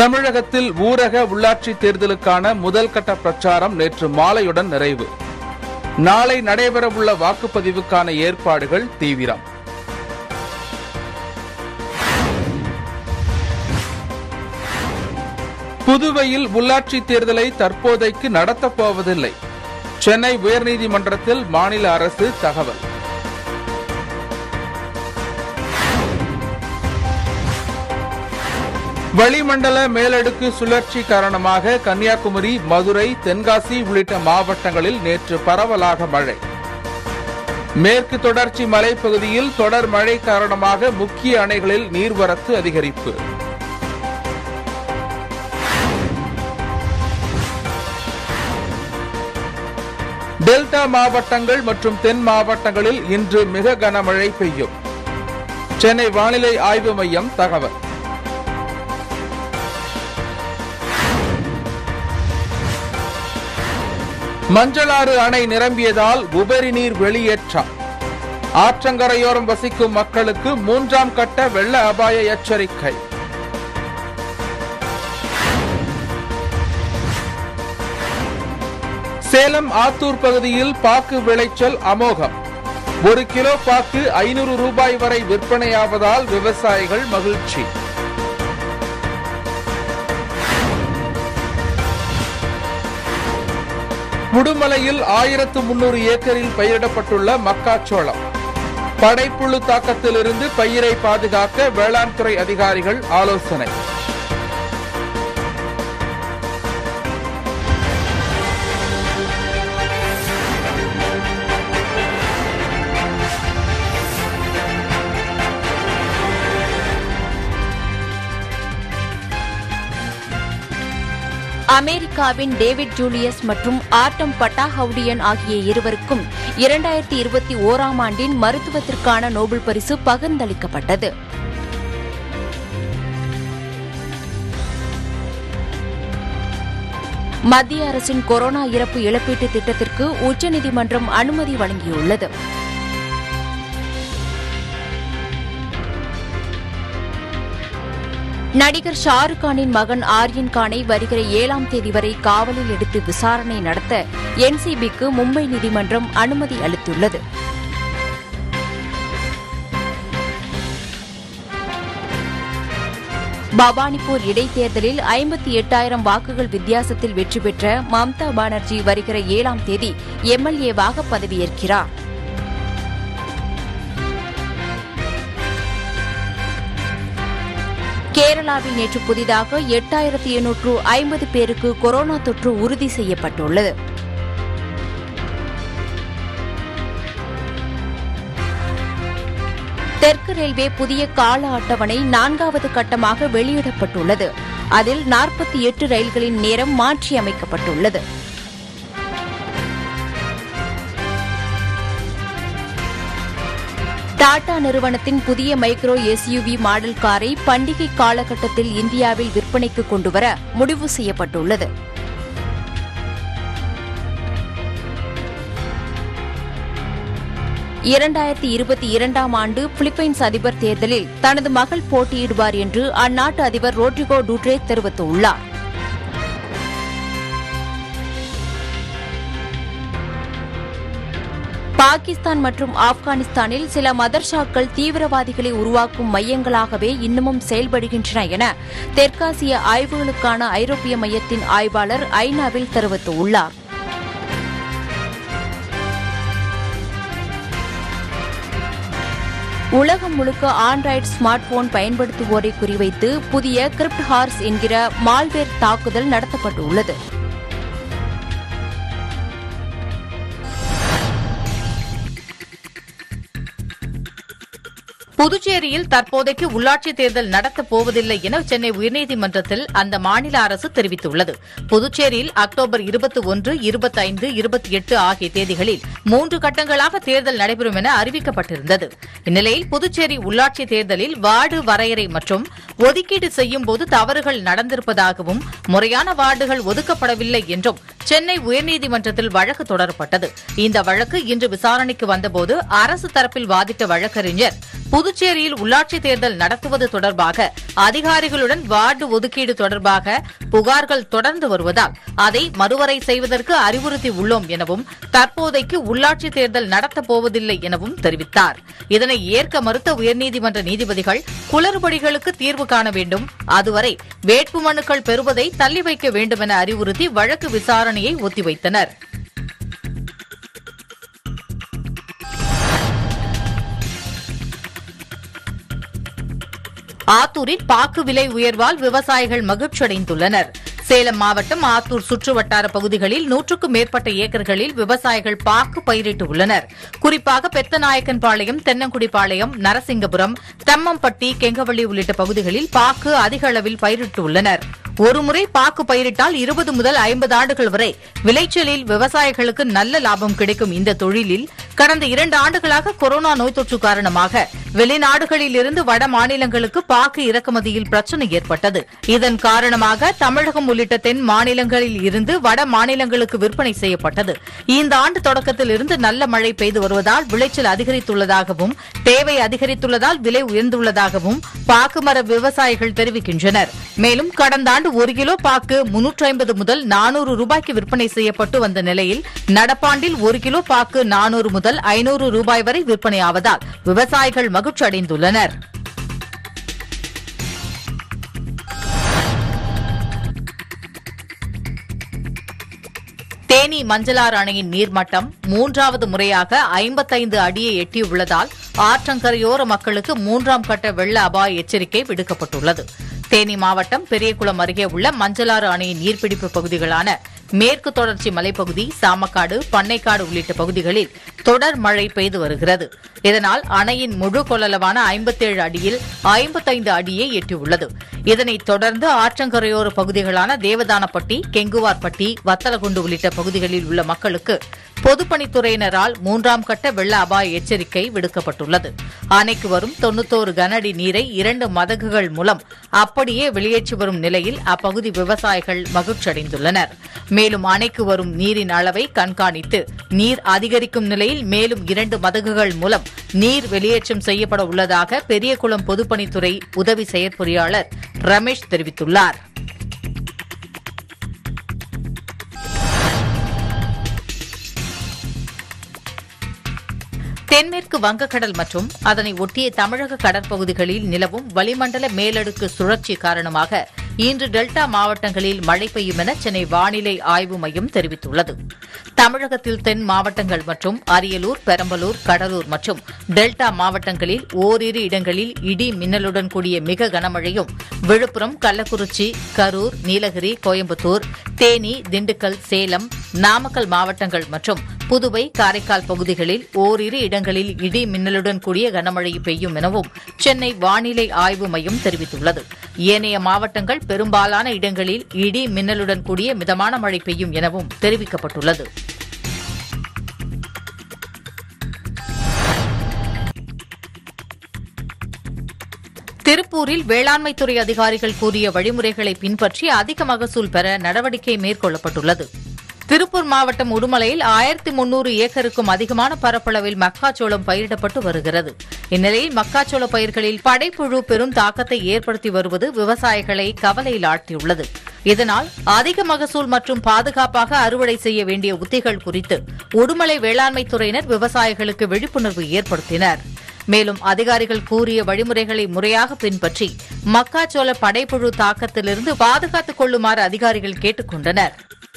தமிழகத்தில் ஊரக உள்ளாட்சி தேர்தலுக்கான முதல் கட்ட பிரச்சாரம் நேற்று மாலையுடன் நிறைவு நாளை நடைபெறவுள்ள வாக்குப்பதிவுக்கான ஏற்பாடுகள் தீவிரம் புதுவையில் உள்ளாட்சி தேர்தலை தற்போதைக்கு நடத்தப் போவதில்லை சென்னை உயர்நீதிமன்றத்தில் மாநில அரசு தகவல் வளிமண்டல மேலடுக்கு சுழற்சி காரணமாக கன்னியாகுமரி மதுரை தென்காசி உள்ளிட்ட மாவட்டங்களில் நேற்று பரவலாக மழை மேற்கு தொடர்ச்சி மலைப்பகுதியில் தொடர் மழை காரணமாக முக்கிய அணைகளில் நீர்வரத்து அதிகரிப்பு டெல்டா மாவட்டங்கள் மற்றும் தென் மாவட்டங்களில் இன்று மிக கனமழை பெய்யும் சென்னை வானிலை ஆய்வு மையம் தகவல் மஞ்சளாறு அணை நிரம்பியதால் உபரி நீர் வெளியேற்றம் ஆற்றங்கரையோரம் வசிக்கும் மக்களுக்கு மூன்றாம் கட்ட வெள்ள அபாய எச்சரிக்கை சேலம் ஆத்தூர் பகுதியில் பாக்கு விளைச்சல் அமோகம் ஒரு கிலோ பாக்கு ஐநூறு ரூபாய் வரை விற்பனையாவதால் விவசாயிகள் மகிழ்ச்சி உடுமலையில் ஆயிரத்து முன்னூறு ஏக்கரில் பயிரிடப்பட்டுள்ள மக்காச்சோளம் படைப்புழு தாக்கத்திலிருந்து பயிரை பாதுகாக்க வேளாண் துறை அதிகாரிகள் ஆலோசனை அமெரிக்காவின் டேவிட் ஜூலியஸ் மற்றும் ஆர்டம் பட்டாஹவுடியன் ஆகிய இருவருக்கும் இரண்டாயிரத்தி இருபத்தி ஓராம் ஆண்டின் மருத்துவத்திற்கான நோபல் பரிசு பகிர்ந்தளிக்கப்பட்டது மத்திய அரசின் கொரோனா இறப்பு இழப்பீட்டு திட்டத்திற்கு உச்சநீதிமன்றம் அனுமதி வழங்கியுள்ளது நடிகர் ஷாருக் கானின் மகன் ஆர்யன் கானை வருகிற ஏழாம் தேதி வரை காவலில் எடுத்து விசாரணை நடத்த என்சிபிக்கு மும்பை நீதிமன்றம் அனுமதி அளித்துள்ளது பவானிபூர் இடைத்தேர்தலில் ஐம்பத்தி எட்டாயிரம் வாக்குகள் வித்தியாசத்தில் வெற்றி பெற்ற மம்தா பானர்ஜி வருகிற ஏழாம் தேதி எம்எல்ஏவாக பதவியேற்கிறார் கேரளாவில் நேற்று புதிதாக எட்டாயிரத்தி எண்ணூற்று ஐம்பது பேருக்கு கொரோனா தொற்று உறுதி செய்யப்பட்டுள்ளது தெற்கு ரயில்வே புதிய கால அட்டவணை நான்காவது கட்டமாக வெளியிடப்பட்டுள்ளது அதில் நாற்பத்தி எட்டு ரயில்களின் நேரம் மாற்றியமைக்கப்பட்டுள்ளது டாடா நிறுவனத்தின் புதிய மைக்ரோ எஸ்யூவி மாடல் காரை பண்டிகை காலகட்டத்தில் இந்தியாவில் விற்பனைக்கு கொண்டுவர முடிவு செய்யப்பட்டுள்ளது இரண்டாயிரத்தி இருபத்தி இரண்டாம் ஆண்டு பிலிப்பைன்ஸ் அதிபர் தேர்தலில் தனது மகள் போட்டியிடுவார் என்று அந்நாட்டு அதிபர் ரோட்ரிகோ டூட்ரே தெரிவித்துள்ளார் பாகிஸ்தான் மற்றும் ஆப்கானிஸ்தானில் சில மதர்ஷாக்கள் தீவிரவாதிகளை உருவாக்கும் மையங்களாகவே இன்னமும் செயல்படுகின்றன என தெற்காசிய ஆய்வுகளுக்கான ஐரோப்பிய மையத்தின் ஆய்வாளர் ஐநாவில் தெரிவித்துள்ளார் உலகம் முழுக்க ஆண்ட்ராய்டு ஸ்மார்ட் போன் பயன்படுத்துவோரை குறிவைத்து புதிய கிரிப்ட் ஹார்ஸ் என்கிற மால்வேர் தாக்குதல் நடத்தப்பட்டுள்ளது புதுச்சேரியில் தற்போதைக்கு உள்ளாட்சி தேர்தல் நடத்தப் போவதில்லை என சென்னை உயர்நீதிமன்றத்தில் அந்த மாநில அரசு தெரிவித்துள்ளது புதுச்சேரியில் அக்டோபர் இருபத்தி ஒன்று இருபத்தைந்து இருபத்தி எட்டு ஆகிய தேதிகளில் மூன்று கட்டங்களாக தேர்தல் நடைபெறும் என அறிவிக்கப்பட்டிருந்தது இந்நிலையில் புதுச்சேரி உள்ளாட்சி தேர்தலில் வார்டு வரையறை மற்றும் ஒதுக்கீடு செய்யும் போது தவறுகள் நடந்திருப்பதாகவும் முறையான வார்டுகள் ஒதுக்கப்படவில்லை என்றும் சென்னை உயர்நீதிமன்றத்தில் வழக்கு தொடரப்பட்டது இந்த வழக்கு இன்று விசாரணைக்கு வந்தபோது அரசு தரப்பில் வாதிட்ட வழக்கறிஞர் புதுச்சேரியில் உள்ளாட்சி தேர்தல் நடத்துவது தொடர்பாக அதிகாரிகளுடன் வார்டு ஒதுக்கீடு தொடர்பாக புகார்கள் தொடர்ந்து வருவதால் அதை மறுவரை செய்வதற்கு அறிவுறுத்தி உள்ளோம் எனவும் தற்போதைக்கு உள்ளாட்சி தேர்தல் நடத்தப் போவதில்லை எனவும் தெரிவித்தார் இதனை ஏற்க மறுத்த உயர்நீதிமன்ற நீதிபதிகள் குளறுபடிகளுக்கு தீர்வு காண வேண்டும் அதுவரை வேட்புமனுக்கள் பெறுவதை தள்ளி வைக்க வேண்டும் என அறிவுறுத்தி வழக்கு விசாரணையை ஒத்திவைத்தனர் ஆத்தூரில் பாக்கு விலை உயர்வால் விவசாயிகள் மகிழ்ச்சியடைந்துள்ளனர் சேலம் மாவட்டம் ஆத்தூர் சுற்றுவட்டார பகுதிகளில் நூற்றுக்கும் மேற்பட்ட ஏக்கர்களில் விவசாயிகள் பாக்கு பயிரிட்டு உள்ளனர் குறிப்பாக பெத்தநாயக்கன்பாளையம் தென்னங்குடிப்பாளையம் நரசிங்கபுரம் தம்மம்பட்டி கெங்கவள்ளி உள்ளிட்ட பகுதிகளில் பாக்கு அதிக அளவில் பயிரிட்டு உள்ளனர் ஒருமுறை பாக்கு பயிரிட்டால் இருபது முதல் ஐம்பது ஆண்டுகள் வரை விளைச்சலில் விவசாயிகளுக்கு நல்ல லாபம் கிடைக்கும் இந்த தொழிலில் கடந்த இரண்டு ஆண்டுகளாக கொரோனா நோய் தொற்று காரணமாக வெளிநாடுகளில் இருந்து வட மாநிலங்களுக்கு பாக்கு இறக்குமதியில் பிரச்சனை ஏற்பட்டது இதன் காரணமாக தமிழகம் உள்ளிட்ட தென் மாநிலங்களில் இருந்து வட மாநிலங்களுக்கு விற்பனை செய்யப்பட்டது இந்த ஆண்டு தொடக்கத்தில் இருந்து நல்ல மழை பெய்து வருவதால் விளைச்சல் அதிகரித்துள்ளதாகவும் தேவை அதிகரித்துள்ளதால் விலை உயர்ந்துள்ளதாகவும் பாக்கு மர விவசாயிகள் தெரிவிக்கின்றனர் மேலும் கடந்த ஆண்டு ஒரு கிலோ பாக்கு முன்னூற்று ஐம்பது முதல் நானூறு ரூபாய்க்கு விற்பனை செய்யப்பட்டு வந்த நிலையில் நடப்பாண்டில் ஒரு கிலோ பாக்கு நானூறு முதல் ஐநூறு ரூபாய் வரை விற்பனையாவதால் விவசாயிகள் மகிழ்ச்சி அடைந்துள்ளனர் தேனி மஞ்சளாறு அணையின் நீர்மட்டம் மூன்றாவது முறையாக ஐம்பத்தைந்து அடியை எட்டியுள்ளதால் ஆற்றங்கரையோர மக்களுக்கு மூன்றாம் கட்ட வெள்ள அபாய எச்சரிக்கை விடுக்கப்பட்டுள்ளது தேனி மாவட்டம் பெரியகுளம் அருகே உள்ள மஞ்சளாறு அணையின் நீர்பிடிப்பு பகுதிகளான மேற்கு தொடர்ச்சி மலைப்பகுதி சாமக்காடு பண்ணைக்காடு உள்ளிட்ட பகுதிகளில் தொடர் மழை பெய்து வருகிறது இதனால் அணையின் முழு கொள்ளளவான ஐம்பத்தேழு அடியில் ஐம்பத்தைந்து அடியை எட்டியுள்ளது இதனைத் தொடர்ந்து ஆற்றங்கரையோர பகுதிகளான தேவதானப்பட்டி கெங்குவார்பட்டி வத்தலகுண்டு உள்ளிட்ட பகுதிகளில் உள்ள மக்களுக்கு பொதுப்பணித்துறையினரால் மூன்றாம் கட்ட வெள்ள அபாய எச்சரிக்கை விடுக்கப்பட்டுள்ளது அணைக்கு வரும் தொண்ணூத்தோரு கனஅடி நீரை இரண்டு மதகுகள் மூலம் அப்படியே வெளியேற்றி வரும் நிலையில் அப்பகுதி விவசாயிகள் மகிழ்ச்சியடைந்துள்ளனர் மேலும் அணைக்கு வரும் நீரின் அளவை கண்காணித்து நீர் அதிகரிக்கும் நிலையில் மேலும் இரண்டு மதகுகள் மூலம் நீர் வெளியேற்றம் செய்யப்பட உள்ளதாக பெரியகுளம் பொதுப்பணித்துறை உதவி செயற்பொறியாளர் ரமேஷ் தெரிவித்துள்ளார் தென்மேற்கு வங்கக்கடல் மற்றும் அதனை ஒட்டிய தமிழக கடற்பகுதிகளில் நிலவும் வளிமண்டல மேலடுக்கு சுழற்சி காரணமாக இன்று டெல்டா மாவட்டங்களில் மழை பெய்யும் என சென்னை வானிலை ஆய்வு மையம் தெரிவித்துள்ளது தமிழகத்தில் தென் மாவட்டங்கள் மற்றும் அரியலூர் பெரம்பலூர் கடலூர் மற்றும் டெல்டா மாவட்டங்களில் ஓரிரு இடங்களில் இடி மின்னலுடன் கூடிய மிக கனமழையும் விழுப்புரம் கள்ளக்குறிச்சி கரூர் நீலகிரி கோயம்புத்தூர் தேனி திண்டுக்கல் சேலம் நாமக்கல் மாவட்டங்கள் மற்றும் புதுவை காரைக்கால் பகுதிகளில் ஓரிரு இடங்களில் இடி மின்னலுடன் கூடிய கனமழை பெய்யும் எனவும் சென்னை வானிலை ஆய்வு மையம் தெரிவித்துள்ளது ஏனைய மாவட்டங்கள் பெரும்பாலான இடங்களில் இடி மின்னலுடன் கூடிய மிதமான மழை பெய்யும் எனவும் தெரிவிக்கப்பட்டுள்ளது திருப்பூரில் வேளாண்மைத்துறை அதிகாரிகள் கூறிய வழிமுறைகளை பின்பற்றி அதிக மகசூல் பெற நடவடிக்கை மேற்கொள்ளப்பட்டுள்ளது திருப்பூர் மாவட்டம் உடுமலையில் ஆயிரத்தி முன்னூறு ஏக்கருக்கும் அதிகமான பரப்பளவில் மக்காச்சோளம் பயிரிடப்பட்டு வருகிறது இந்நிலையில் மக்காச்சோள பயிர்களில் படைப்புழு பெரும் தாக்கத்தை ஏற்படுத்தி வருவது விவசாயிகளை கவலையில் ஆழ்த்தியுள்ளது இதனால் அதிக மகசூல் மற்றும் பாதுகாப்பாக அறுவடை செய்ய வேண்டிய உத்திகள் குறித்து உடுமலை வேளாண்மை துறையினர் விவசாயிகளுக்கு விழிப்புணர்வு ஏற்படுத்தினர் மேலும் அதிகாரிகள் கூறிய வழிமுறைகளை முறையாக பின்பற்றி மக்காச்சோள படைப்புழு தாக்கத்திலிருந்து பாதுகாத்துக் கொள்ளுமாறு அதிகாரிகள் கேட்டுக் கொண்டனர்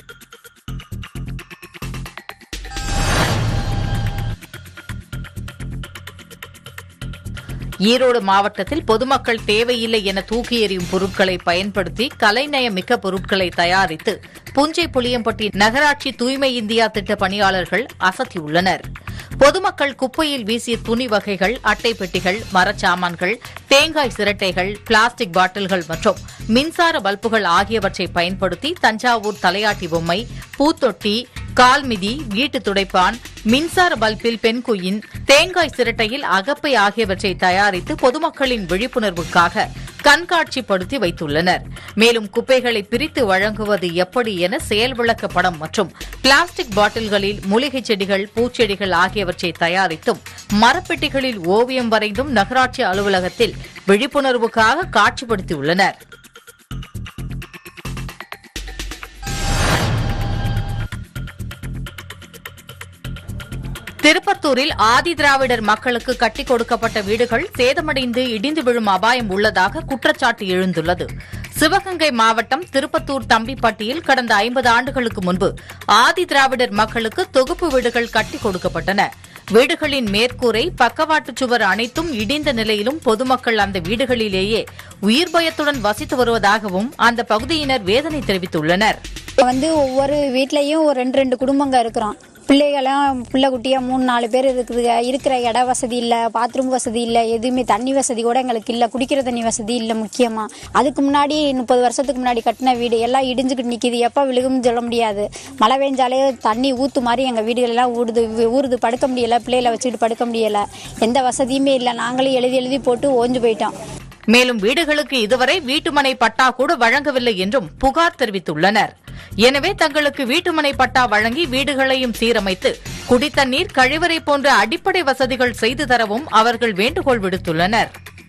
ஈரோடு மாவட்டத்தில் பொதுமக்கள் தேவையில்லை என தூக்கி எறியும் பொருட்களை பயன்படுத்தி கலைநயமிக்க பொருட்களை தயாரித்து புஞ்சை புளியம்பட்டி நகராட்சி தூய்மை இந்தியா திட்ட பணியாளர்கள் அசத்தியுள்ளனர் பொதுமக்கள் குப்பையில் வீசிய துணி வகைகள் அட்டை பெட்டிகள் மரச்சாமான்கள் தேங்காய் சிரட்டைகள் பிளாஸ்டிக் பாட்டில்கள் மற்றும் மின்சார பல்புகள் ஆகியவற்றை பயன்படுத்தி தஞ்சாவூர் தலையாட்டி பொம்மை பூத்தொட்டி கால்மிதி வீட்டு துடைப்பான் மின்சார பல்பில் பெண் குயின் தேங்காய் சிரட்டையில் அகப்பை ஆகியவற்றை தயாரித்து பொதுமக்களின் விழிப்புணர்வுக்காக கண்காட்சிப்படுத்தி வைத்துள்ளனர் மேலும் குப்பைகளை பிரித்து வழங்குவது எப்படி என செயல் விளக்க படம் மற்றும் பிளாஸ்டிக் பாட்டில்களில் மூலிகை செடிகள் பூச்செடிகள் ஆகியவற்றை தயாரித்தும் மரப்பெட்டிகளில் ஓவியம் வரைந்தும் நகராட்சி அலுவலகத்தில் விழிப்புணர்வுக்காக காட்சிப்படுத்தியுள்ளனர் திருப்பத்தூரில் ஆதி திராவிடர் மக்களுக்கு கட்டிக் கொடுக்கப்பட்ட வீடுகள் சேதமடைந்து இடிந்து விழும் அபாயம் உள்ளதாக குற்றச்சாட்டு எழுந்துள்ளது சிவகங்கை மாவட்டம் திருப்பத்தூர் தம்பிப்பட்டியில் கடந்த ஐம்பது ஆண்டுகளுக்கு முன்பு ஆதி திராவிடர் மக்களுக்கு தொகுப்பு வீடுகள் கட்டிக் கொடுக்கப்பட்டன வீடுகளின் மேற்கூரை பக்கவாட்டுச் சுவர் அனைத்தும் இடிந்த நிலையிலும் பொதுமக்கள் அந்த வீடுகளிலேயே உயிர் பயத்துடன் வசித்து வருவதாகவும் அந்த பகுதியினர் வேதனை தெரிவித்துள்ளனர் வந்து ஒவ்வொரு வீட்லயும் ஒரு ரெண்டு ரெண்டு குடும்பங்க இருக்கிறோம் பிள்ளைகளாம் பிள்ளை குட்டியா மூணு நாலு பேர் இருக்குதுங்க இருக்கிற இட வசதி இல்லை பாத்ரூம் வசதி இல்லை எதுவுமே தண்ணி வசதி கூட எங்களுக்கு இல்லை குடிக்கிற தண்ணி வசதி இல்லை முக்கியமாக அதுக்கு முன்னாடி முப்பது வருஷத்துக்கு முன்னாடி கட்டின வீடு எல்லாம் இடிஞ்சுக்கிட்டு நிற்கிது எப்போ விழுகும்னு சொல்ல முடியாது மழை பெஞ்சாலே தண்ணி ஊற்று மாதிரி எங்கள் வீடுகளெல்லாம் ஊடுது ஊறுது படுக்க முடியல பிள்ளைகளை வச்சுக்கிட்டு படுக்க முடியல எந்த வசதியுமே இல்லை நாங்களே எழுதி எழுதி போட்டு ஓஞ்சு போயிட்டோம் மேலும் வீடுகளுக்கு இதுவரை வீட்டுமனை பட்டா கூட வழங்கவில்லை என்றும் புகார் தெரிவித்துள்ளனர் எனவே தங்களுக்கு வீட்டுமனை பட்டா வழங்கி வீடுகளையும் சீரமைத்து குடித்தண்ணீர் கழிவறை போன்ற அடிப்படை வசதிகள் செய்து தரவும் அவர்கள் வேண்டுகோள் விடுத்துள்ளனர்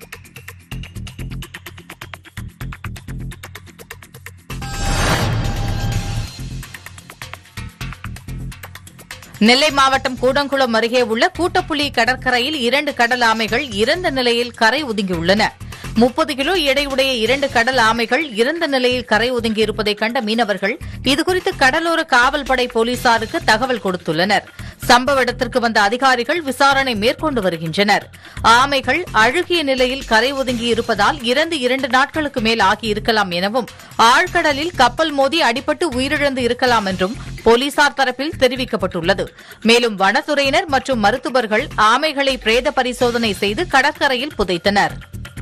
நெல்லை மாவட்டம் கூடங்குளம் அருகே உள்ள கூட்டப்புலி கடற்கரையில் இரண்டு கடல் ஆமைகள் இறந்த நிலையில் கரை ஒதுங்கியுள்ளன முப்பது கிலோ எடையுடைய இரண்டு கடல் ஆமைகள் இறந்த நிலையில் கரை ஒதுங்கியிருப்பதை கண்ட மீனவர்கள் இதுகுறித்து கடலோர காவல் படை போலீசாருக்கு தகவல் கொடுத்துள்ளனர் சம்பவ இடத்திற்கு வந்த அதிகாரிகள் விசாரணை மேற்கொண்டு வருகின்றனர் ஆமைகள் அழுகிய நிலையில் கரை ஒதுங்கி இருப்பதால் இறந்து இரண்டு நாட்களுக்கு மேல் ஆகியிருக்கலாம் எனவும் ஆழ்கடலில் கப்பல் மோதி அடிபட்டு உயிரிழந்து இருக்கலாம் என்றும் போலீசார் தரப்பில் தெரிவிக்கப்பட்டுள்ளது மேலும் வனத்துறையினர் மற்றும் மருத்துவர்கள் ஆமைகளை பிரேத பரிசோதனை செய்து கடற்கரையில் புதைத்தனர்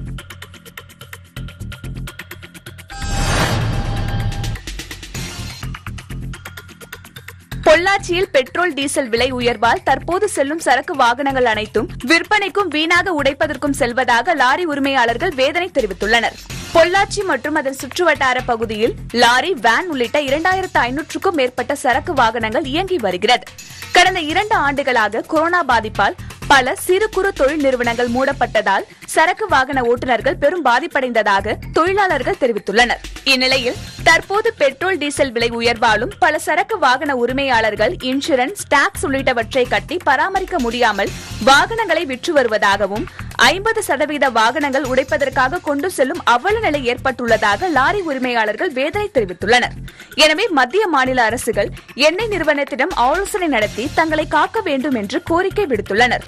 பொள்ளாச்சியில் பெட்ரோல் டீசல் விலை உயர்வால் தற்போது செல்லும் சரக்கு வாகனங்கள் அனைத்தும் விற்பனைக்கும் வீணாக உடைப்பதற்கும் செல்வதாக லாரி உரிமையாளர்கள் வேதனை தெரிவித்துள்ளனர் பொள்ளாச்சி மற்றும் அதன் சுற்றுவட்டார பகுதியில் லாரி வேன் உள்ளிட்ட இரண்டாயிரத்து ஐநூற்றுக்கும் மேற்பட்ட சரக்கு வாகனங்கள் இயங்கி வருகிறது கடந்த இரண்டு ஆண்டுகளாக கொரோனா பாதிப்பால் பல சிறு குறு தொழில் நிறுவனங்கள் மூடப்பட்டதால் சரக்கு வாகன ஓட்டுநர்கள் பெரும் பாதிப்படைந்ததாக தொழிலாளர்கள் தெரிவித்துள்ளனர் இந்நிலையில் தற்போது பெட்ரோல் டீசல் விலை உயர்வாலும் பல சரக்கு வாகன உரிமையாளர்கள் இன்சூரன்ஸ் டாக்ஸ் உள்ளிட்டவற்றை கட்டி பராமரிக்க முடியாமல் வாகனங்களை விற்று வருவதாகவும் ஐம்பது சதவீத வாகனங்கள் உடைப்பதற்காக கொண்டு செல்லும் அவல நிலை ஏற்பட்டுள்ளதாக லாரி உரிமையாளர்கள் வேதனை தெரிவித்துள்ளனர் எனவே மத்திய மாநில அரசுகள் எண்ணெய் நிறுவனத்திடம் ஆலோசனை நடத்தி தங்களை காக்க வேண்டும் என்று கோரிக்கை விடுத்துள்ளனர்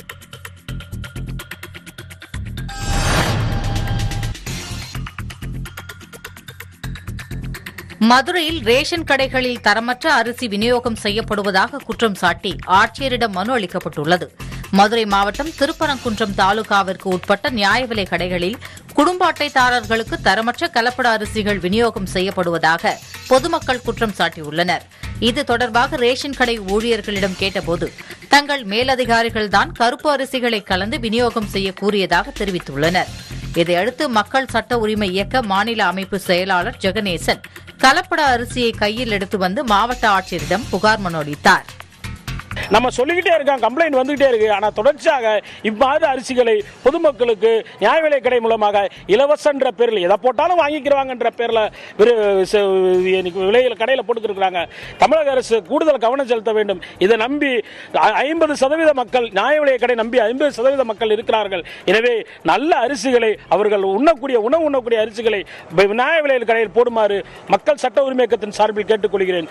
மதுரையில் ரேஷன் கடைகளில் தரமற்ற அரிசி விநியோகம் செய்யப்படுவதாக குற்றம் சாட்டி ஆட்சியரிடம் மனு அளிக்கப்பட்டுள்ளது மதுரை மாவட்டம் திருப்பரங்குன்றம் தாலுகாவிற்கு உட்பட்ட நியாய விலை கடைகளில் குடும்ப அட்டைதாரர்களுக்கு தரமற்ற கலப்பட அரிசிகள் விநியோகம் செய்யப்படுவதாக பொதுமக்கள் குற்றம் சாட்டியுள்ளனர் இது தொடர்பாக ரேஷன் கடை ஊழியர்களிடம் கேட்டபோது தங்கள் மேலதிகாரிகள்தான் கருப்பு அரிசிகளை கலந்து விநியோகம் செய்ய கூறியதாக தெரிவித்துள்ளனர் இதையடுத்து மக்கள் சட்ட உரிமை இயக்க மாநில அமைப்பு செயலாளர் ஜெகநேசன் கலப்பட அரிசியை கையில் எடுத்து வந்து மாவட்ட ஆட்சியரிடம் புகார் மனு அளித்தார் நம்ம சொல்லிக்கிட்டே இருக்கோம் கம்ப்ளைண்ட் வந்துகிட்டே இருக்கு ஆனா தொடர்ச்சியாக இவ்வாறு அரிசிகளை பொதுமக்களுக்கு நியாய விலை கடை மூலமாக இலவசன்ற பேரில் எதை போட்டாலும் வாங்கிக்கிறவாங்கன்ற பேர்ல விரு- ச- இன்னைக்கு விலையில கடையில் போட்டுக்கிறாங்க தமிழக அரசு கூடுதல் கவனம் செலுத்த வேண்டும் இதை நம்பி ஐம்பது சதவீத மக்கள் நியாய விலை கடை நம்பி ஐம்பது சதவீத மக்கள் இருக்கிறார்கள் எனவே நல்ல அரிசிகளை அவர்கள் உண்ணக்கூடிய உணவு உண்ணக்கூடிய அரிசிகளை நியாய விலையில் கடையில் போடுமாறு மக்கள் சட்ட உரிமை இயக்கத்தின் சார்பில் கேட்டுக்கொள்கிறேன்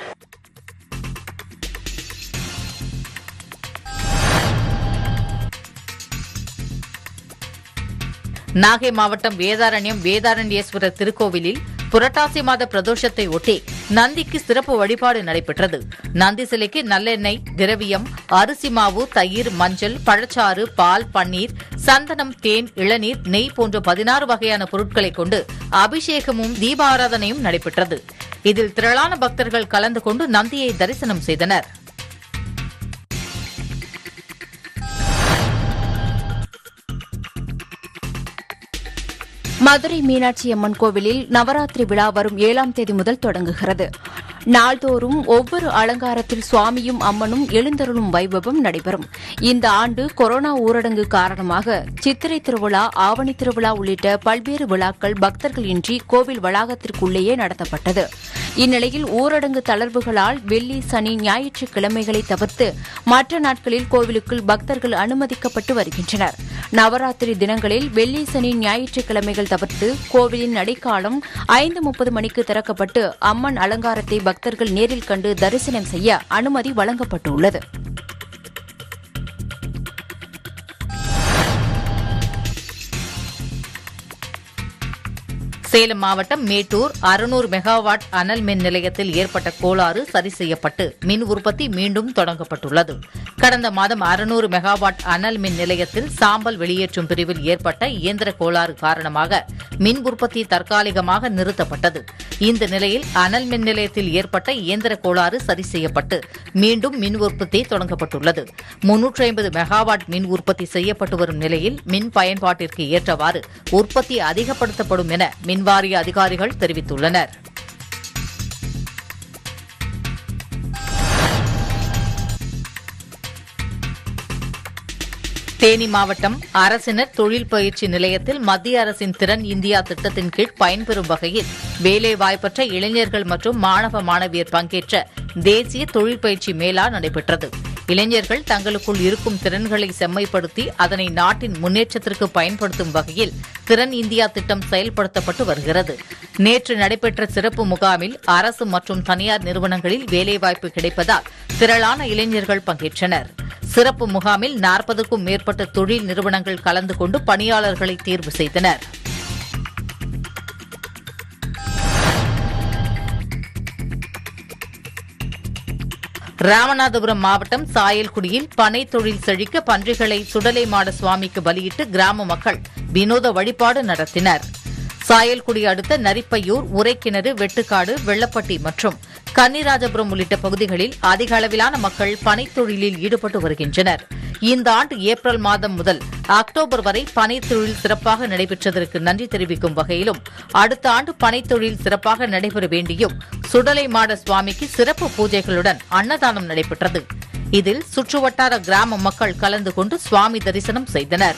நாகை மாவட்டம் வேதாரண்யம் வேதாரண்யேஸ்வரர் திருக்கோவிலில் புரட்டாசி மாத பிரதோஷத்தை ஒட்டி நந்திக்கு சிறப்பு வழிபாடு நடைபெற்றது நந்தி சிலைக்கு நல்லெண்ணெய் திரவியம் அரிசி மாவு தயிர் மஞ்சள் பழச்சாறு பால் பன்னீர் சந்தனம் தேன் இளநீர் நெய் போன்ற பதினாறு வகையான பொருட்களை கொண்டு அபிஷேகமும் தீபாராதனையும் நடைபெற்றது இதில் திரளான பக்தர்கள் கலந்து கொண்டு நந்தியை தரிசனம் செய்தனர் மதுரை மீனாட்சி அம்மன் கோவிலில் நவராத்திரி விழா வரும் ஏழாம் தேதி முதல் தொடங்குகிறது நாள்தோறும் ஒவ்வொரு அலங்காரத்தில் சுவாமியும் அம்மனும் எழுந்தருளும் வைபவம் நடைபெறும் இந்த ஆண்டு கொரோனா ஊரடங்கு காரணமாக சித்திரை திருவிழா ஆவணி திருவிழா உள்ளிட்ட பல்வேறு விழாக்கள் பக்தர்கள் இன்றி கோவில் வளாகத்திற்குள்ளேயே நடத்தப்பட்டது இந்நிலையில் ஊரடங்கு தளர்வுகளால் வெள்ளி சனி ஞாயிற்றுக்கிழமைகளை தவிர்த்து மற்ற நாட்களில் கோவிலுக்குள் பக்தர்கள் அனுமதிக்கப்பட்டு வருகின்றனர் நவராத்திரி தினங்களில் வெள்ளி சனி ஞாயிற்றுக்கிழமைகள் தவிர்த்து கோவிலின் நடைக்காலம் ஐந்து முப்பது மணிக்கு திறக்கப்பட்டு அம்மன் அலங்காரத்தை பக்தர்கள் நேரில் கண்டு தரிசனம் செய்ய அனுமதி வழங்கப்பட்டுள்ளது சேலம் மாவட்டம் மேட்டூர் அறுநூறு மெகாவாட் அனல் மின் நிலையத்தில் ஏற்பட்ட கோளாறு சரி செய்யப்பட்டு மின் உற்பத்தி மீண்டும் தொடங்கப்பட்டுள்ளது கடந்த மாதம் அறுநூறு மெகாவாட் அனல் மின் நிலையத்தில் சாம்பல் வெளியேற்றும் பிரிவில் ஏற்பட்ட இயந்திர கோளாறு காரணமாக மின் உற்பத்தி தற்காலிகமாக நிறுத்தப்பட்டது இந்த நிலையில் அனல் மின் நிலையத்தில் ஏற்பட்ட இயந்திர கோளாறு சரி செய்யப்பட்டு மீண்டும் மின் உற்பத்தி தொடங்கப்பட்டுள்ளது முன்னூற்றி ஐம்பது மெகாவாட் மின் உற்பத்தி செய்யப்பட்டு வரும் நிலையில் மின் பயன்பாட்டிற்கு ஏற்றவாறு உற்பத்தி அதிகப்படுத்தப்படும் என மின்வாரிய அதிகாரிகள் தெரிவித்துள்ளனர் தேனி மாவட்டம் அரசினர் தொழில் பயிற்சி நிலையத்தில் மத்திய அரசின் திறன் இந்தியா திட்டத்தின் கீழ் பயன்பெறும் வகையில் வேலைவாய்ப்பற்ற இளைஞர்கள் மற்றும் மாணவ மாணவியர் பங்கேற்ற தேசிய தொழில் பயிற்சி மேளா நடைபெற்றது இளைஞர்கள் தங்களுக்குள் இருக்கும் திறன்களை செம்மைப்படுத்தி அதனை நாட்டின் முன்னேற்றத்திற்கு பயன்படுத்தும் வகையில் திறன் இந்தியா திட்டம் செயல்படுத்தப்பட்டு வருகிறது நேற்று நடைபெற்ற சிறப்பு முகாமில் அரசு மற்றும் தனியார் நிறுவனங்களில் வேலைவாய்ப்பு கிடைப்பதால் திரளான இளைஞர்கள் பங்கேற்றனர் சிறப்பு முகாமில் நாற்பதுக்கும் மேற்பட்ட தொழில் நிறுவனங்கள் கலந்து கொண்டு பணியாளர்களை தேர்வு செய்தனர் ராமநாதபுரம் மாவட்டம் சாயல்குடியில் பனை தொழில் செழிக்க பன்றிகளை சுடலை மாட சுவாமிக்கு பலியிட்டு கிராம மக்கள் வினோத வழிபாடு நடத்தினர் சாயல்குடி அடுத்த நரிப்பையூர் உரைக்கிணறு வெட்டுக்காடு வெள்ளப்பட்டி மற்றும் கன்னிராஜபுரம் உள்ளிட்ட பகுதிகளில் அதிக அளவிலான மக்கள் பனைத் தொழிலில் ஈடுபட்டு வருகின்றனர் இந்த ஆண்டு ஏப்ரல் மாதம் முதல் அக்டோபர் வரை பனைத் தொழில் சிறப்பாக நடைபெற்றதற்கு நன்றி தெரிவிக்கும் வகையிலும் அடுத்த ஆண்டு பனைத் தொழில் சிறப்பாக நடைபெற வேண்டியும் சுடலை மாட சுவாமிக்கு சிறப்பு பூஜைகளுடன் அன்னதானம் நடைபெற்றது இதில் சுற்றுவட்டார கிராம மக்கள் கலந்து கொண்டு சுவாமி தரிசனம் செய்தனர்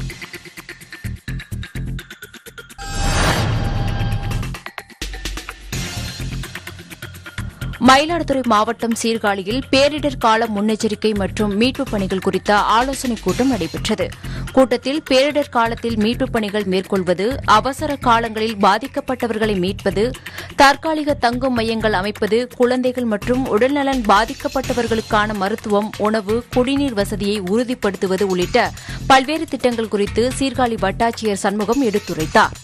மயிலாடுதுறை மாவட்டம் சீர்காழியில் பேரிடர் கால முன்னெச்சரிக்கை மற்றும் மீட்புப் பணிகள் குறித்த ஆலோசனைக் கூட்டம் நடைபெற்றது கூட்டத்தில் பேரிடர் காலத்தில் மீட்புப் பணிகள் மேற்கொள்வது அவசர காலங்களில் பாதிக்கப்பட்டவர்களை மீட்பது தற்காலிக தங்கும் மையங்கள் அமைப்பது குழந்தைகள் மற்றும் உடல்நலன் பாதிக்கப்பட்டவர்களுக்கான மருத்துவம் உணவு குடிநீர் வசதியை உறுதிப்படுத்துவது உள்ளிட்ட பல்வேறு திட்டங்கள் குறித்து சீர்காழி வட்டாட்சியர் சண்முகம் எடுத்துரைத்தார்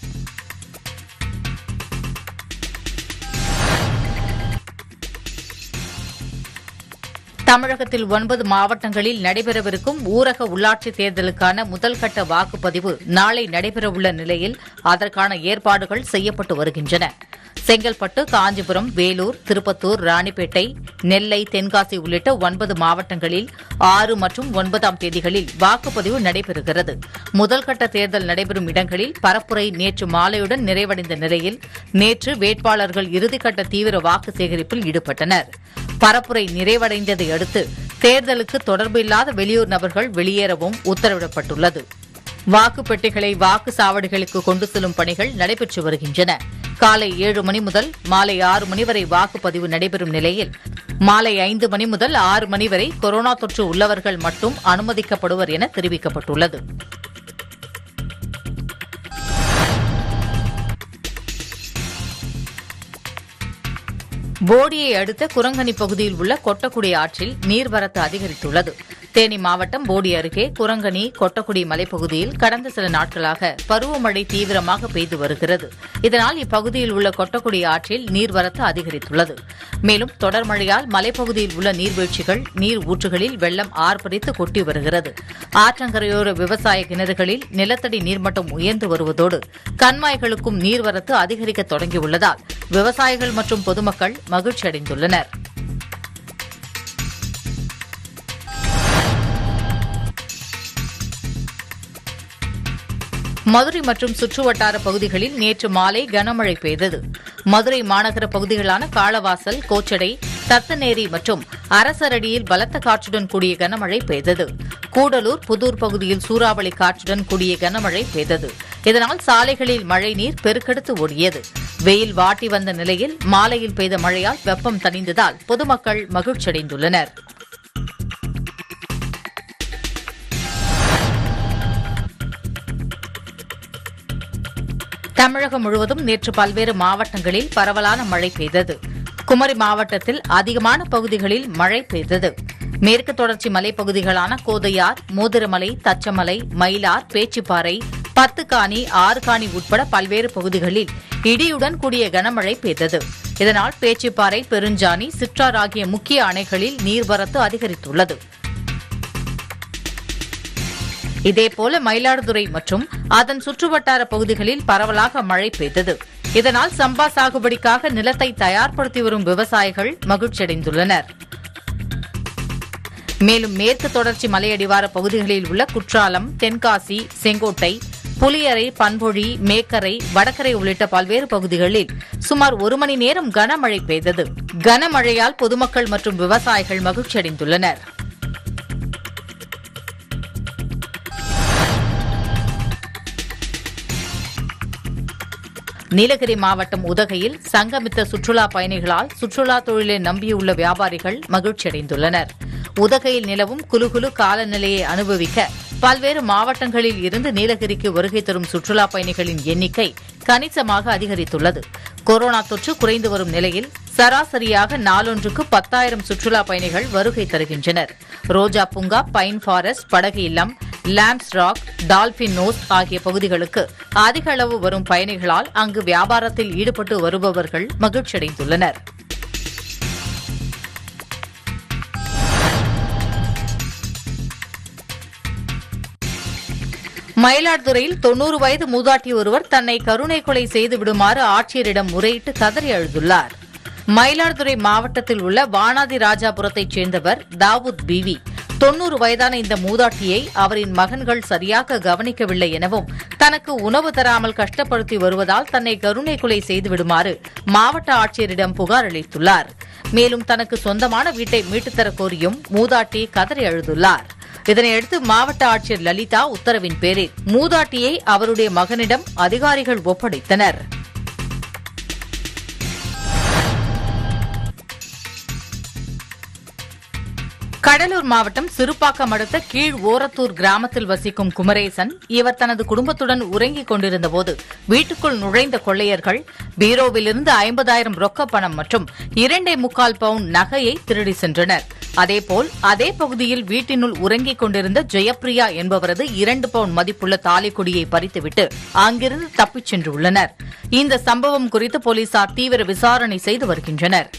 தமிழகத்தில் ஒன்பது மாவட்டங்களில் நடைபெறவிருக்கும் ஊரக உள்ளாட்சித் தேர்தலுக்கான முதல்கட்ட வாக்குப்பதிவு நாளை நடைபெறவுள்ள நிலையில் அதற்கான ஏற்பாடுகள் செய்யப்பட்டு வருகின்றன செங்கல்பட்டு காஞ்சிபுரம் வேலூர் திருப்பத்தூர் ராணிப்பேட்டை நெல்லை தென்காசி உள்ளிட்ட ஒன்பது மாவட்டங்களில் ஆறு மற்றும் ஒன்பதாம் தேதிகளில் வாக்குப்பதிவு நடைபெறுகிறது முதல்கட்ட தேர்தல் நடைபெறும் இடங்களில் பரப்புரை நேற்று மாலையுடன் நிறைவடைந்த நிலையில் நேற்று வேட்பாளர்கள் இறுதிக்கட்ட தீவிர வாக்கு சேகரிப்பில் ஈடுபட்டனர் பரப்புரை நிறைவடைந்ததை அடுத்து தேர்தலுக்கு தொடர்பில்லாத வெளியூர் நபர்கள் வெளியேறவும் உத்தரவிடப்பட்டுள்ளது வாக்குப் பெட்டிகளை வாக்கு சாவடிகளுக்கு கொண்டு செல்லும் பணிகள் நடைபெற்று வருகின்றன காலை ஏழு மணி முதல் மாலை ஆறு மணி வரை வாக்குப்பதிவு நடைபெறும் நிலையில் மாலை ஐந்து மணி முதல் ஆறு மணி வரை கொரோனா தொற்று உள்ளவர்கள் மட்டும் அனுமதிக்கப்படுவர் என தெரிவிக்கப்பட்டுள்ளது போடியை அடுத்த குரங்கணி பகுதியில் உள்ள கொட்டக்குடி ஆற்றில் நீர்வரத்து அதிகரித்துள்ளது தேனி மாவட்டம் போடி அருகே குரங்கணி கொட்டக்குடி மலைப்பகுதியில் கடந்த சில நாட்களாக பருவமழை தீவிரமாக பெய்து வருகிறது இதனால் இப்பகுதியில் உள்ள கொட்டக்குடி ஆற்றில் நீர்வரத்து அதிகரித்துள்ளது மேலும் தொடர் மழையால் மலைப்பகுதியில் உள்ள நீர்வீழ்ச்சிகள் நீர் ஊற்றுகளில் வெள்ளம் ஆர்ப்பரித்து கொட்டி வருகிறது ஆற்றங்கரையோர விவசாய கிணறுகளில் நிலத்தடி நீர்மட்டம் உயர்ந்து வருவதோடு கண்மாய்களுக்கும் நீர்வரத்து அதிகரிக்க தொடங்கியுள்ளதால் விவசாயிகள் மற்றும் பொதுமக்கள் மகிழ்ச்சி அடைந்துள்ளனர் மதுரை மற்றும் சுற்றுவட்டார பகுதிகளில் நேற்று மாலை கனமழை பெய்தது மதுரை மாநகர பகுதிகளான காளவாசல் கோச்சடை தத்தநேரி மற்றும் அரசரடியில் பலத்த காற்றுடன் கூடிய கனமழை பெய்தது கூடலூர் புதூர் பகுதியில் சூறாவளி காற்றுடன் கூடிய கனமழை பெய்தது இதனால் சாலைகளில் மழைநீர் பெருக்கெடுத்து ஓடியது வெயில் வாட்டி வந்த நிலையில் மாலையில் பெய்த மழையால் வெப்பம் தணிந்ததால் பொதுமக்கள் மகிழ்ச்சியடைந்துள்ளனர் தமிழகம் முழுவதும் நேற்று பல்வேறு மாவட்டங்களில் பரவலான மழை பெய்தது குமரி மாவட்டத்தில் அதிகமான பகுதிகளில் மழை பெய்தது மேற்கு தொடர்ச்சி மலைப்பகுதிகளான கோதையார் மோதிரமலை தச்சமலை மயிலார் பேச்சிப்பாறை பத்துக்கானி ஆறுகாணி உட்பட பல்வேறு பகுதிகளில் இடியுடன் கூடிய கனமழை பெய்தது இதனால் பேச்சிப்பாறை பெருஞ்சாணி சிற்றார் ஆகிய முக்கிய அணைகளில் நீர்வரத்து அதிகரித்துள்ளது இதேபோல மயிலாடுதுறை மற்றும் அதன் சுற்றுவட்டார பகுதிகளில் பரவலாக மழை பெய்தது இதனால் சம்பா சாகுபடிக்காக நிலத்தை தயார்படுத்தி வரும் விவசாயிகள் மகிழ்ச்சியடைந்துள்ளனர் மேலும் மேற்கு தொடர்ச்சி மலையடிவார பகுதிகளில் உள்ள குற்றாலம் தென்காசி செங்கோட்டை புலியரை பண்பொழி மேக்கரை வடகரை உள்ளிட்ட பல்வேறு பகுதிகளில் சுமார் ஒரு மணி நேரம் கனமழை பெய்தது கனமழையால் பொதுமக்கள் மற்றும் விவசாயிகள் மகிழ்ச்சியடைந்துள்ளனர் நீலகிரி மாவட்டம் உதகையில் சங்கமித்த சுற்றுலா பயணிகளால் சுற்றுலா தொழிலை நம்பியுள்ள வியாபாரிகள் மகிழ்ச்சியடைந்துள்ளனர் உதகையில் நிலவும் குலுகுலு காலநிலையை அனுபவிக்க பல்வேறு மாவட்டங்களில் இருந்து நீலகிரிக்கு வருகை தரும் சுற்றுலா பயணிகளின் எண்ணிக்கை கணிசமாக அதிகரித்துள்ளது கொரோனா தொற்று குறைந்து வரும் நிலையில் சராசரியாக நாளொன்றுக்கு பத்தாயிரம் சுற்றுலா பயணிகள் வருகை தருகின்றனர் ரோஜா பூங்கா பைன் ஃபாரஸ்ட் படகு இல்லம் லாம்ஸ் ராக் டால்பின் நோஸ் ஆகிய பகுதிகளுக்கு அதிக அளவு வரும் பயணிகளால் அங்கு வியாபாரத்தில் ஈடுபட்டு வருபவர்கள் மகிழ்ச்சியடைந்துள்ளனர் மயிலாடுதுறையில் தொன்னூறு வயது மூதாட்டி ஒருவர் தன்னை கருணை கொலை செய்து விடுமாறு ஆட்சியரிடம் முறையிட்டு கதறி அழுதுள்ளார் மயிலாடுதுறை மாவட்டத்தில் உள்ள வானாதி ராஜாபுரத்தைச் சேர்ந்தவர் தாவூத் பிவி தொன்னூறு வயதான இந்த மூதாட்டியை அவரின் மகன்கள் சரியாக கவனிக்கவில்லை எனவும் தனக்கு உணவு தராமல் கஷ்டப்படுத்தி வருவதால் தன்னை கருணை கொலை செய்து விடுமாறு மாவட்ட ஆட்சியரிடம் புகார் அளித்துள்ளார் மேலும் தனக்கு சொந்தமான வீட்டை மீட்டுத்தரக் கோரியும் மூதாட்டி கதறி அழுதுள்ளார் இதனையடுத்து மாவட்ட ஆட்சியர் லலிதா உத்தரவின் பேரில் மூதாட்டியை அவருடைய மகனிடம் அதிகாரிகள் ஒப்படைத்தனர் கடலூர் மாவட்டம் சிறுபாக்கம் அடுத்த கீழ் ஓரத்தூர் கிராமத்தில் வசிக்கும் குமரேசன் இவர் தனது குடும்பத்துடன் உறங்கிக் கொண்டிருந்தபோது வீட்டுக்குள் நுழைந்த கொள்ளையர்கள் பீரோவிலிருந்து ஐம்பதாயிரம் ரொக்க பணம் மற்றும் இரண்டே முக்கால் பவுண்ட் நகையை திருடி சென்றனர் அதேபோல் அதே பகுதியில் வீட்டினுள் உறங்கிக் கொண்டிருந்த ஜெயப்பிரியா என்பவரது இரண்டு பவுண்ட் மதிப்புள்ள தாலிக்கொடியை பறித்துவிட்டு அங்கிருந்து தப்பிச் சென்றுள்ளனர் இந்த சம்பவம் குறித்து போலீசார் தீவிர விசாரணை செய்து வருகின்றனர்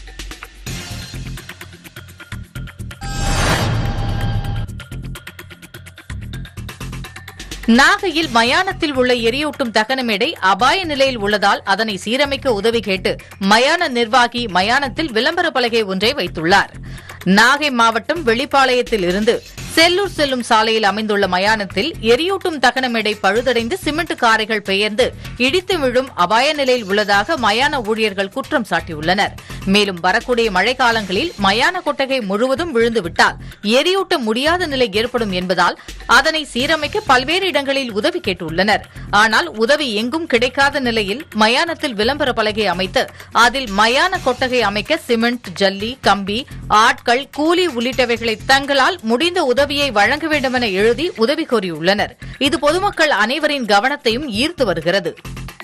நாகையில் மயானத்தில் உள்ள எரியூட்டும் தகனமேடை அபாய நிலையில் உள்ளதால் அதனை சீரமைக்க உதவி கேட்டு மயான நிர்வாகி மயானத்தில் விளம்பர பலகை ஒன்றை வைத்துள்ளார் நாகை மாவட்டம் வெளிப்பாளையத்தில் இருந்து செல்லூர் செல்லும் சாலையில் அமைந்துள்ள மயானத்தில் எரியூட்டும் தகனமேடை பழுதடைந்து சிமெண்ட் காரைகள் பெயர்ந்து இடித்து விழும் அபாய நிலையில் உள்ளதாக மயான ஊழியர்கள் குற்றம் சாட்டியுள்ளனர் மேலும் வரக்கூடிய மழைக்காலங்களில் மயான கொட்டகை முழுவதும் விழுந்துவிட்டால் எரியூட்ட முடியாத நிலை ஏற்படும் என்பதால் அதனை சீரமைக்க பல்வேறு இடங்களில் உதவி கேட்டுள்ளனர் ஆனால் உதவி எங்கும் கிடைக்காத நிலையில் மயானத்தில் விளம்பர பலகை அமைத்து அதில் மயான கொட்டகை அமைக்க சிமெண்ட் ஜல்லி கம்பி ஆட்கள் கூலி உள்ளிட்டவைகளை தங்களால் முடிந்த உதவியை வழங்க வேண்டுமென எழுதி உதவி கோரியுள்ளனர் இது பொதுமக்கள் அனைவரின் கவனத்தையும் ஈர்த்து வருகிறது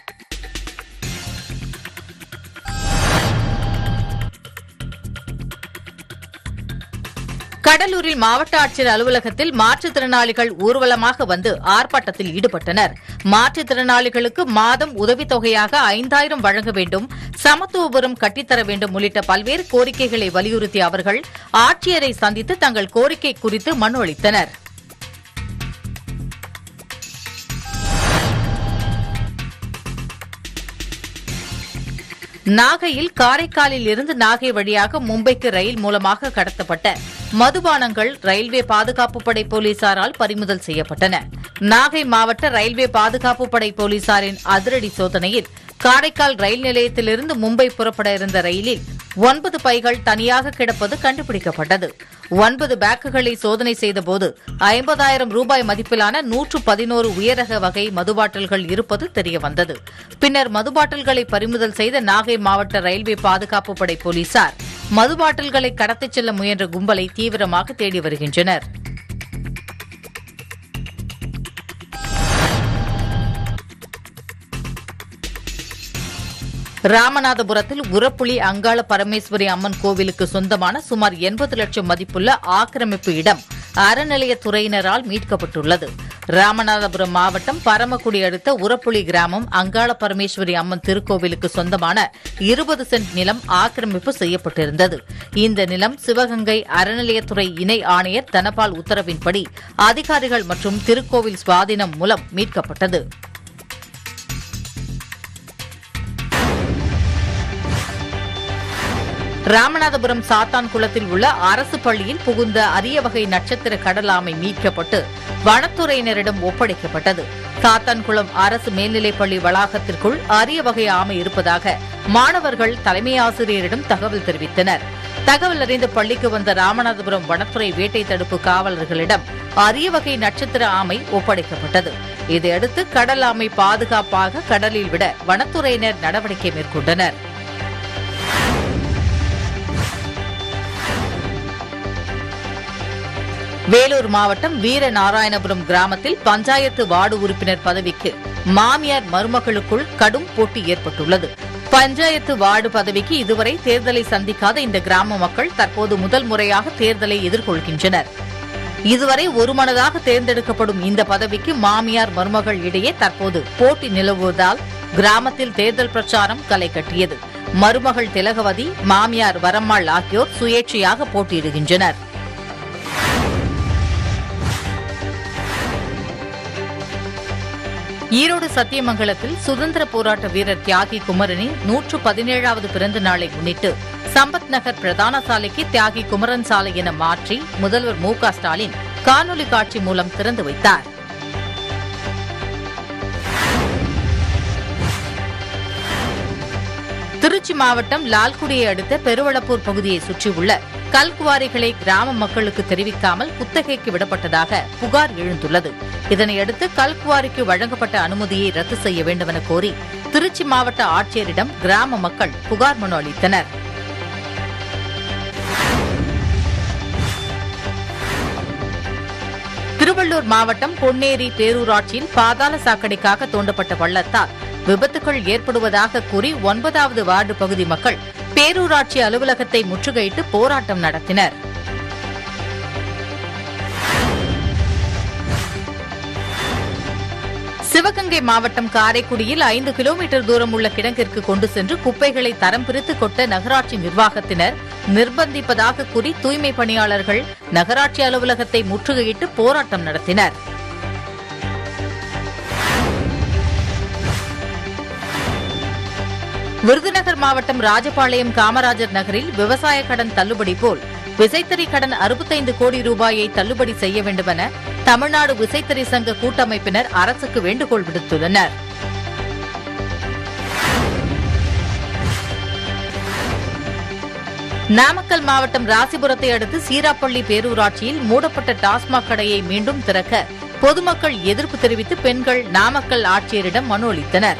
கடலூரில் மாவட்ட ஆட்சியர் அலுவலகத்தில் மாற்றுத்திறனாளிகள் ஊர்வலமாக வந்து ஆர்ப்பாட்டத்தில் ஈடுபட்டனர் மாற்றுத்திறனாளிகளுக்கு மாதம் உதவித்தொகையாக ஐந்தாயிரம் வழங்க வேண்டும் சமத்துவபுரம் கட்டித்தர வேண்டும் உள்ளிட்ட பல்வேறு கோரிக்கைகளை வலியுறுத்திய அவர்கள் ஆட்சியரை சந்தித்து தங்கள் கோரிக்கை குறித்து மனு அளித்தனர் நாகையில் காரைக்காலில் இருந்து நாகை வழியாக மும்பைக்கு ரயில் மூலமாக கடத்தப்பட்ட மதுபானங்கள் ரயில்வே பாதுகாப்பு படை போலீசாரால் பறிமுதல் செய்யப்பட்டன நாகை மாவட்ட ரயில்வே பாதுகாப்பு படை போலீசாரின் அதிரடி சோதனையில் காரைக்கால் ரயில் நிலையத்திலிருந்து மும்பை புறப்பட இருந்த ரயிலில் ஒன்பது பைகள் தனியாக கிடப்பது கண்டுபிடிக்கப்பட்டது ஒன்பது பேக்குகளை சோதனை செய்தபோது ஐம்பதாயிரம் ரூபாய் மதிப்பிலான நூற்று பதினோரு உயரக வகை மதுபாட்டில்கள் இருப்பது தெரியவந்தது பின்னர் மதுபாட்டில்களை பறிமுதல் செய்த நாகை மாவட்ட ரயில்வே பாதுகாப்பு படை போலீசார் மதுபாட்டில்களை கடத்திச் செல்ல முயன்ற கும்பலை தீவிரமாக தேடி வருகின்றனர் ராமநாதபுரத்தில் உரப்புலி அங்காள பரமேஸ்வரி அம்மன் கோவிலுக்கு சொந்தமான சுமார் எண்பது லட்சம் மதிப்புள்ள ஆக்கிரமிப்பு இடம் அறநிலையத்துறையினரால் மீட்கப்பட்டுள்ளது ராமநாதபுரம் மாவட்டம் பரமக்குடி அடுத்த உரப்புலி கிராமம் அங்காள பரமேஸ்வரி அம்மன் திருக்கோவிலுக்கு சொந்தமான இருபது சென்ட் நிலம் ஆக்கிரமிப்பு செய்யப்பட்டிருந்தது இந்த நிலம் சிவகங்கை அறநிலையத்துறை இணை ஆணையர் தனபால் உத்தரவின்படி அதிகாரிகள் மற்றும் திருக்கோவில் சுவாதீனம் மூலம் மீட்கப்பட்டது ராமநாதபுரம் சாத்தான் குளத்தில் உள்ள அரசு பள்ளியில் புகுந்த அரிய வகை நட்சத்திர கடலாமை மீட்கப்பட்டு வனத்துறையினரிடம் ஒப்படைக்கப்பட்டது சாத்தான்குளம் அரசு மேல்நிலைப் பள்ளி வளாகத்திற்குள் அரிய வகை ஆமை இருப்பதாக மாணவர்கள் தலைமை ஆசிரியரிடம் தகவல் தெரிவித்தனர் தகவல் அறிந்த பள்ளிக்கு வந்த ராமநாதபுரம் வனத்துறை வேட்டை தடுப்பு காவலர்களிடம் அரிய வகை நட்சத்திர ஆமை ஒப்படைக்கப்பட்டது இதையடுத்து கடல் ஆமை பாதுகாப்பாக கடலில் விட வனத்துறையினர் நடவடிக்கை மேற்கொண்டனர் வேலூர் மாவட்டம் வீரநாராயணபுரம் கிராமத்தில் பஞ்சாயத்து வார்டு உறுப்பினர் பதவிக்கு மாமியார் மருமகளுக்குள் கடும் போட்டி ஏற்பட்டுள்ளது பஞ்சாயத்து வார்டு பதவிக்கு இதுவரை தேர்தலை சந்திக்காத இந்த கிராம மக்கள் தற்போது முதல் முறையாக தேர்தலை எதிர்கொள்கின்றனர் இதுவரை ஒருமனதாக தேர்ந்தெடுக்கப்படும் இந்த பதவிக்கு மாமியார் மருமகள் இடையே தற்போது போட்டி நிலவுவதால் கிராமத்தில் தேர்தல் பிரச்சாரம் களை கட்டியது மருமகள் திலகவதி மாமியார் வரம்மாள் ஆகியோர் சுயேட்சையாக போட்டியிடுகின்றனர் ஈரோடு சத்தியமங்கலத்தில் சுதந்திர போராட்ட வீரர் தியாகி குமரனின் நூற்று பதினேழாவது பிறந்த நாளை முன்னிட்டு சம்பத் நகர் பிரதான சாலைக்கு தியாகி குமரன் சாலை என மாற்றி முதல்வர் மு க ஸ்டாலின் காணொலி காட்சி மூலம் திறந்து வைத்தார் திருச்சி மாவட்டம் லால்குடியை அடுத்த பெருவளப்பூர் பகுதியை சுற்றியுள்ள கல்குவாரிகளை கிராம மக்களுக்கு தெரிவிக்காமல் குத்தகைக்கு விடப்பட்டதாக புகார் எழுந்துள்ளது இதனையடுத்து கல்குவாரிக்கு வழங்கப்பட்ட அனுமதியை ரத்து செய்ய வேண்டுமென கோரி திருச்சி மாவட்ட ஆட்சியரிடம் கிராம மக்கள் புகார் மனு அளித்தனர் திருவள்ளூர் மாவட்டம் பொன்னேரி பேரூராட்சியில் பாதாள சாக்கடைக்காக தோண்டப்பட்ட பள்ளத்தால் விபத்துகள் ஏற்படுவதாக கூறி ஒன்பதாவது வார்டு பகுதி மக்கள் பேரூராட்சி அலுவலகத்தை முற்றுகையிட்டு போராட்டம் நடத்தினர் சிவகங்கை மாவட்டம் காரைக்குடியில் ஐந்து கிலோமீட்டர் தூரம் உள்ள கிடங்கிற்கு கொண்டு சென்று குப்பைகளை தரம் பிரித்து கொட்ட நகராட்சி நிர்வாகத்தினர் நிர்பந்திப்பதாக கூறி தூய்மை பணியாளர்கள் நகராட்சி அலுவலகத்தை முற்றுகையிட்டு போராட்டம் நடத்தினர் விருதுநகர் மாவட்டம் ராஜபாளையம் காமராஜர் நகரில் விவசாய கடன் தள்ளுபடி போல் விசைத்தறி கடன் அறுபத்தைந்து கோடி ரூபாயை தள்ளுபடி செய்ய வேண்டுமென தமிழ்நாடு விசைத்தறி சங்க கூட்டமைப்பினர் அரசுக்கு வேண்டுகோள் விடுத்துள்ளனர் நாமக்கல் மாவட்டம் ராசிபுரத்தை அடுத்து சீராப்பள்ளி பேரூராட்சியில் மூடப்பட்ட டாஸ்மாக் கடையை மீண்டும் திறக்க பொதுமக்கள் எதிர்ப்பு தெரிவித்து பெண்கள் நாமக்கல் ஆட்சியரிடம் மனு அளித்தனர்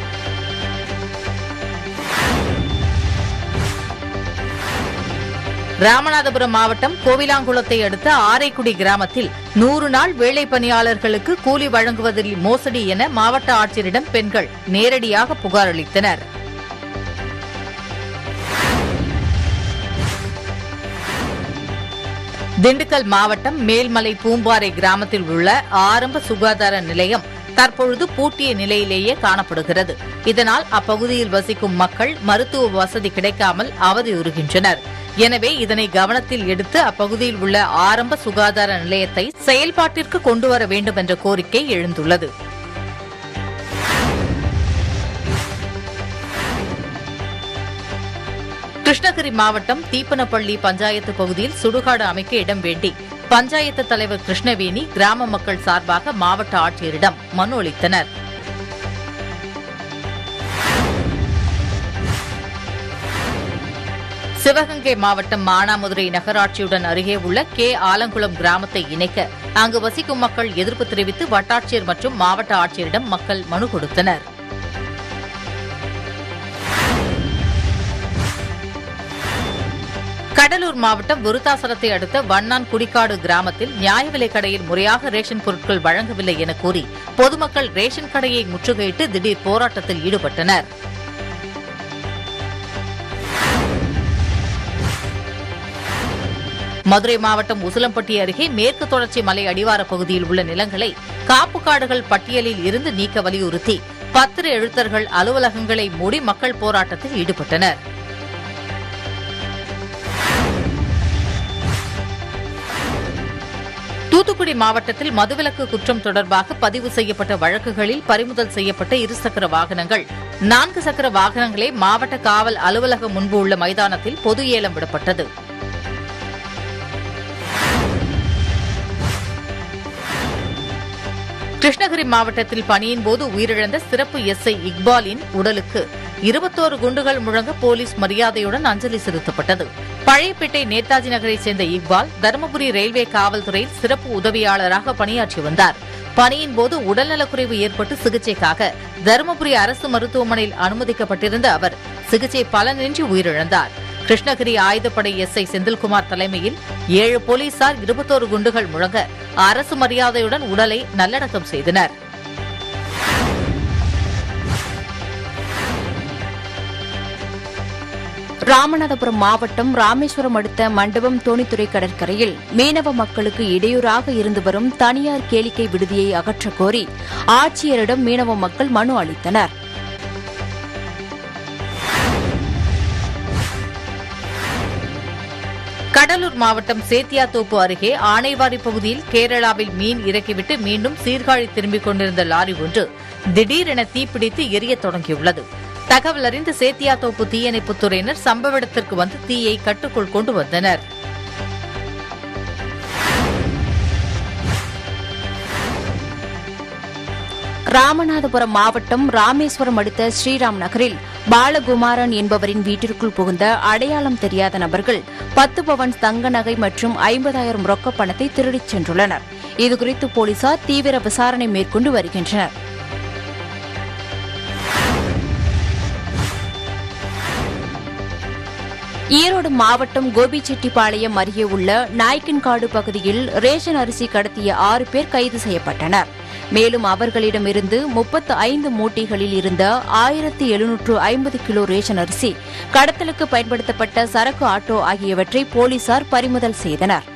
ராமநாதபுரம் மாவட்டம் கோவிலாங்குளத்தை அடுத்த ஆரைக்குடி கிராமத்தில் நூறு நாள் வேலை பணியாளர்களுக்கு கூலி வழங்குவதில் மோசடி என மாவட்ட ஆட்சியரிடம் பெண்கள் நேரடியாக புகார் அளித்தனர் திண்டுக்கல் மாவட்டம் மேல்மலை பூம்பாறை கிராமத்தில் உள்ள ஆரம்ப சுகாதார நிலையம் தற்பொழுது பூட்டிய நிலையிலேயே காணப்படுகிறது இதனால் அப்பகுதியில் வசிக்கும் மக்கள் மருத்துவ வசதி கிடைக்காமல் அவதியுறுகின்றனர் எனவே இதனை கவனத்தில் எடுத்து அப்பகுதியில் உள்ள ஆரம்ப சுகாதார நிலையத்தை செயல்பாட்டிற்கு கொண்டுவர வேண்டும் என்ற கோரிக்கை எழுந்துள்ளது கிருஷ்ணகிரி மாவட்டம் தீப்பனப்பள்ளி பஞ்சாயத்து பகுதியில் சுடுகாடு அமைக்க இடம் வேண்டி பஞ்சாயத்து தலைவர் கிருஷ்ணவேணி கிராம மக்கள் சார்பாக மாவட்ட ஆட்சியரிடம் மனு அளித்தனர் சிவகங்கை மாவட்டம் மானாமதுரை நகராட்சியுடன் அருகே உள்ள கே ஆலங்குளம் கிராமத்தை இணைக்க அங்கு வசிக்கும் மக்கள் எதிர்ப்பு தெரிவித்து வட்டாட்சியர் மற்றும் மாவட்ட ஆட்சியரிடம் மக்கள் மனு கொடுத்தனர் கடலூர் மாவட்டம் விருத்தாசலத்தை அடுத்த வண்ணான் குடிக்காடு கிராமத்தில் நியாய விலைக் கடையில் முறையாக ரேஷன் பொருட்கள் வழங்கவில்லை என கூறி பொதுமக்கள் ரேஷன் கடையை முற்றுகையிட்டு திடீர் போராட்டத்தில் ஈடுபட்டனர் மதுரை மாவட்டம் உசிலம்பட்டி அருகே மேற்கு தொடர்ச்சி மலை அடிவார பகுதியில் உள்ள நிலங்களை காப்பு காடுகள் பட்டியலில் இருந்து நீக்க வலியுறுத்தி பத்திர எழுத்தர்கள் அலுவலகங்களை மூடி மக்கள் போராட்டத்தில் ஈடுபட்டனர் தூத்துக்குடி மாவட்டத்தில் மதுவிலக்கு குற்றம் தொடர்பாக பதிவு செய்யப்பட்ட வழக்குகளில் பறிமுதல் செய்யப்பட்ட இருசக்கர வாகனங்கள் நான்கு சக்கர வாகனங்களே மாவட்ட காவல் அலுவலகம் முன்பு உள்ள மைதானத்தில் பொது ஏலம் விடப்பட்டது கிருஷ்ணகிரி மாவட்டத்தில் பணியின் போது உயிரிழந்த சிறப்பு எஸ்ஐ இக்பாலின் உடலுக்கு இருபத்தோரு குண்டுகள் முழங்க போலீஸ் மரியாதையுடன் அஞ்சலி செலுத்தப்பட்டது பழையப்பேட்டை நேதாஜி நகரைச் சேர்ந்த இக்பால் தருமபுரி ரயில்வே காவல்துறையில் சிறப்பு உதவியாளராக பணியாற்றி வந்தார் பணியின் போது உடல்நலக்குறைவு ஏற்பட்டு சிகிச்சைக்காக தருமபுரி அரசு மருத்துவமனையில் அனுமதிக்கப்பட்டிருந்த அவர் சிகிச்சை பலனின்றி உயிரிழந்தார் கிருஷ்ணகிரி ஆயுதப்படை எஸ்ஐ செந்தில்குமார் தலைமையில் ஏழு போலீசார் இருபத்தோரு குண்டுகள் முழங்க அரசு மரியாதையுடன் உடலை நல்லடக்கம் செய்தனர் ராமநாதபுரம் மாவட்டம் ராமேஸ்வரம் அடுத்த மண்டபம் தோணித்துறை கடற்கரையில் மீனவ மக்களுக்கு இடையூறாக இருந்து வரும் தனியார் கேளிக்கை விடுதியை அகற்றக் கோரி ஆட்சியரிடம் மீனவ மக்கள் மனு அளித்தனர் கடலூர் மாவட்டம் சேத்தியாத்தோப்பு அருகே ஆனைவாரி பகுதியில் கேரளாவில் மீன் இறக்கிவிட்டு மீண்டும் சீர்காழி திரும்பிக் கொண்டிருந்த லாரி ஒன்று திடீரென தீப்பிடித்து எரியத் தொடங்கியுள்ளது தகவல் அறிந்த சேத்தியாத்தோப்பு தீயணைப்புத் துறையினர் சம்பவ இடத்திற்கு வந்து தீயை கட்டுக்குள் கொண்டு வந்தனர் ராமநாதபுரம் மாவட்டம் ராமேஸ்வரம் அடுத்த ஸ்ரீராம் நகரில் பாலகுமாரன் என்பவரின் வீட்டிற்குள் புகுந்த அடையாளம் தெரியாத நபர்கள் பத்து பவன் தங்க நகை மற்றும் ஐம்பதாயிரம் ரொக்கப் பணத்தை திருடிச் சென்றுள்ளனர் இதுகுறித்து போலீசார் தீவிர விசாரணை மேற்கொண்டு வருகின்றனர் ஈரோடு மாவட்டம் கோபிச்செட்டிப்பாளையம் அருகே உள்ள நாய்க்கன்காடு பகுதியில் ரேஷன் அரிசி கடத்திய ஆறு பேர் கைது செய்யப்பட்டனர் மேலும் அவர்களிடமிருந்து முப்பத்து ஐந்து மூட்டைகளில் இருந்த ஆயிரத்தி எழுநூற்று ஐம்பது கிலோ ரேஷன் அரிசி கடத்தலுக்கு பயன்படுத்தப்பட்ட சரக்கு ஆட்டோ ஆகியவற்றை போலீசார் பறிமுதல் செய்தனர்